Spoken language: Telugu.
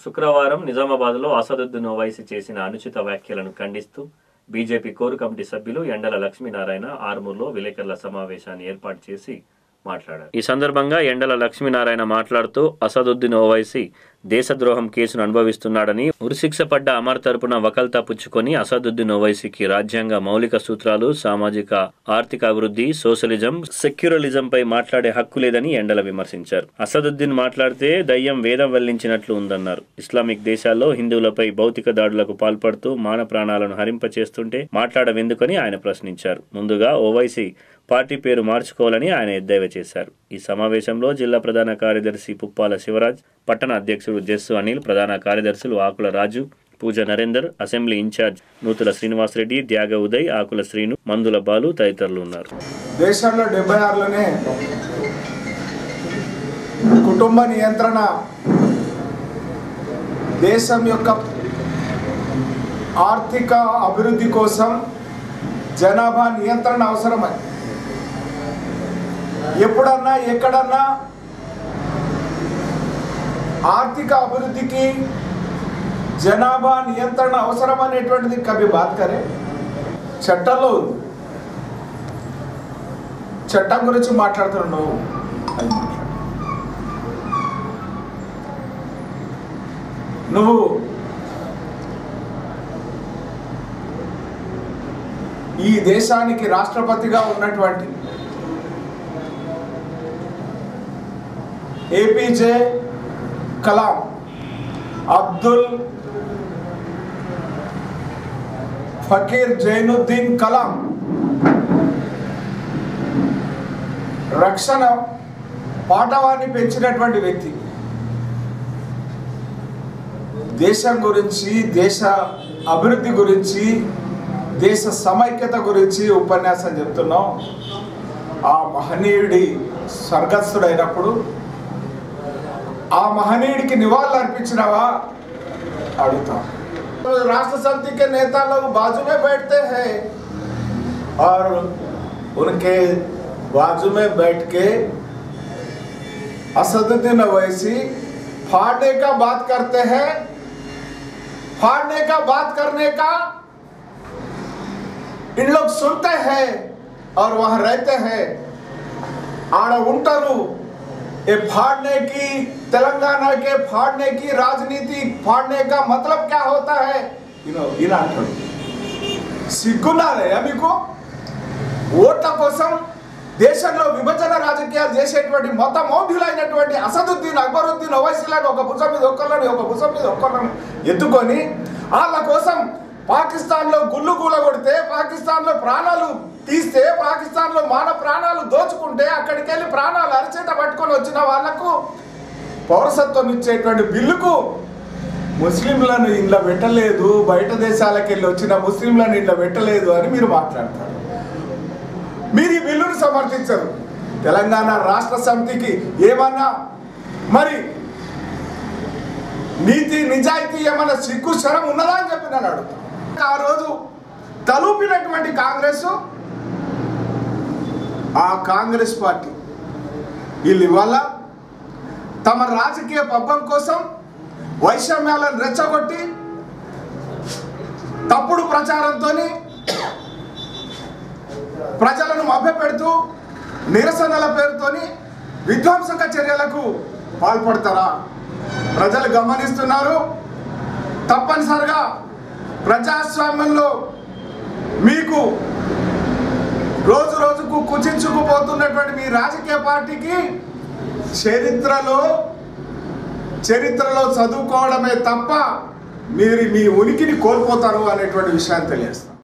శుక్రవారం నిజామాబాద్లో అసదుద్దీన్ ఓవైసీ చేసిన అనుచిత వ్యాఖ్యలను ఖండిస్తూ బీజేపీ కోర్ కమిటీ సభ్యులు ఎండల లక్ష్మీనారాయణ ఆర్మూర్లో విలేకరుల సమావేశాన్ని ఏర్పాటు చేసి మాట్లాడారు ఈ సందర్భంగా ఎండల లక్ష్మీనారాయణ మాట్లాడుతూ అసదుద్దీన్ ఓవైసీ దేశద్రోహం కేసును అనుభవిస్తున్నాడని ఉరిశిక్ష పడ్డ అమర్ తరపున వకల్తా పుచ్చుకొని అసదుద్దీన్ ఓవైసీకి రాజ్యాంగ మౌలిక సూత్రాలు సామాజిక ఆర్థిక అభివృద్ధి సోషలిజం సెక్యులరిజం పై మాట్లాడే హక్కు లేదని ఎండల విమర్శించారు అసదుద్దీన్ మాట్లాడితే దయ్యం వేదం వెల్లించినట్లు ఉందన్నారు ఇస్లామిక్ దేశాల్లో హిందువులపై భౌతిక దాడులకు పాల్పడుతూ మాన ప్రాణాలను హరింపచేస్తుంటే మాట్లాడవెందుకని ఆయన ప్రశ్నించారు ముందుగా ఓవైసీ పార్టీ పేరు మార్చుకోవాలని ఆయన ఎద్దేవా చేశారు ఈ సమావేశంలో జిల్లా ప్రధాన కార్యదర్శి పుప్పాల శివరాజ్ పట్టణ అధ్యక్షుడు జస్సు అనిల్ ప్రధాన కార్యదర్శులు ఆకుల రాజు పూజ నరేందర్ అసెంబ్లీ ఇన్ఛార్జ్ నూతుల శ్రీనివాసరెడ్డి త్యాగ ఉదయ్ ఆకుల శ్రీను మందుల బాలు తదితరులు ఉన్నారు దేశంలో డెబ్బై ఆరులోనే కుటుంబ నియంత్రణ దేశం యొక్క ఆర్థిక అభివృద్ధి కోసం జనాభా నియంత్రణ అవసరమై ఎప్పుడన్నా ఎక్కడన్నా ఆర్థిక అభివృద్ధికి జనాభా నియంత్రణ అవసరం అనేటువంటిది కవి బాత్ కరే చట్టంలో ఉంది చట్టం గురించి మాట్లాడుతున్నావు నువ్వు అది మాట్లాడు. నువ్వు ఈ దేశానికి రాష్ట్రపతిగా ఉన్నటువంటి ఏపీజే కలాం అబ్దుల్ ఫకీర్ జైనుద్దీన్ కలాం రక్షణ పాఠవాన్ని పెంచినటువంటి వ్యక్తి దేశం గురించి దేశ అభివృద్ధి గురించి దేశ సమైక్యత గురించి ఉపన్యాసం చెప్తున్నాం ఆ మహనీయుడి స్వర్గస్థుడైనప్పుడు ఆ మహనీయుడికి నివాళులు అర్పించినవా అడుగుతాం राष्ट्र समिति के नेता लोग बाजू में बैठते हैं और उनके बाजू में बैठ के असदुद्दीन अवैसी फाड़ने का बात करते हैं फाड़ने का बात करने का इन लोग सुनते हैं और वहां रहते हैं आड़ उंटरू ये फाड़ने की तेलंगाना के फाड़ने की राजनीति फाड़ने का मतलब क्या होता है इनो ఇలా అంటాడు సిగ్గున్నారే మీకు ఓట్ల కోసం దేశంలో విభజన రాజకీయాలు చేసేటువంటి మత మౌఢ్యులైనటువంటి అసదుద్దీన్ అక్బరుద్దీన్ ఓవైసీలను ఒక భుజం మీద ఒక్కళ్ళని ఒక భుజం మీద ఒక్కళ్ళని ఎత్తుకొని వాళ్ళ కోసం పాకిస్తాన్లో గుళ్ళు కూల కొడితే పాకిస్తాన్లో ప్రాణాలు తీస్తే పాకిస్తాన్లో మాన ప్రాణాలు దోచుకుంటే అక్కడికి వెళ్ళి ప్రాణాలు అరిచేత పట్టుకొని వచ్చిన వాళ్లకు పౌరసత్వం ఇచ్చేటువంటి బిల్లుకు ముస్లింలను ఇంట్లో పెట్టలేదు బయట దేశాలకు వెళ్ళి వచ్చిన ముస్లింలను ఇంట్లో పెట్టలేదు అని మీరు మాట్లాడతారు మీరు ఈ బిల్లును సమర్థించరు తెలంగాణ రాష్ట్ర సమితికి ఏమన్నా మరి నీతి నిజాయితీ ఏమన్నా సిగ్గు శరం ఉన్నదా అని చెప్పి నేను అడుగుతాను ఆ రోజు తలూపినటువంటి కాంగ్రెస్ ఆ కాంగ్రెస్ పార్టీ వీళ్ళు ఇవాళ తమ రాజకీయ పబ్బం కోసం వైషమ్యాలను రెచ్చగొట్టి తప్పుడు ప్రచారంతో ప్రజలను మభ్యపెడుతూ నిరసనల పేరుతోని విధ్వంసక చర్యలకు పాల్పడతారా ప్రజలు గమనిస్తున్నారు తప్పనిసరిగా ప్రజాస్వామ్యంలో మీకు రోజు రోజుకు కుచించుకుపోతున్నటువంటి మీ రాజకీయ పార్టీకి చరిత్రలో చరిత్రలో చదువుకోవడమే తప్ప మీరు మీ ఉనికిని కోల్పోతారు అనేటువంటి విషయాన్ని తెలియజేస్తాం